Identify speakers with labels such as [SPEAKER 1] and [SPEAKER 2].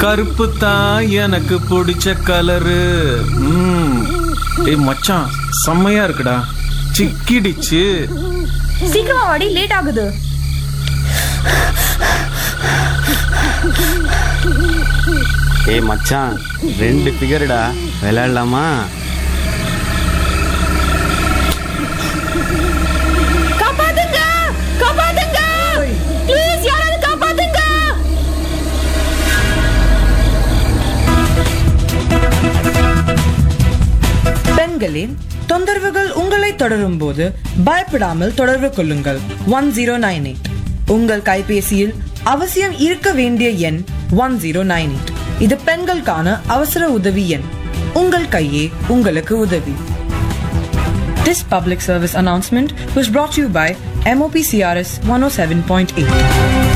[SPEAKER 1] கருப்பு தான் எனக்கு பிடிச்ச கலரு ம் ஏய் மச்சான் செம்மையா இருக்குடா சிக்கிடிச்சு
[SPEAKER 2] சீக்கிரமா வாடி லேட் ஆகுது
[SPEAKER 3] ஏய் மச்சான் ரெண்டு ஃபிகர்டா விளையாடலாமா
[SPEAKER 2] காப்பாத்துங்க காப்பாத்துங்க ப்ளீஸ் யாராவது காப்பாத்துங்க
[SPEAKER 4] பெண்களே தொந்தரவுகள் உங்களை தொடரும் போது பயப்படாமல் தொடர்பு கொள்ளுங்கள் ஒன் ஜீரோ நைன் எயிட் உங்கள் கைபேசியில் அவசியம் இருக்க வேண்டிய எண் ஒன் ஜீரோ நைன் எயிட் இது பெண்களுக்கான அவசர உதவி எண் உங்கள் கையே உங்களுக்கு உதவி This public service announcement was brought to you by MOP CRS 107.8.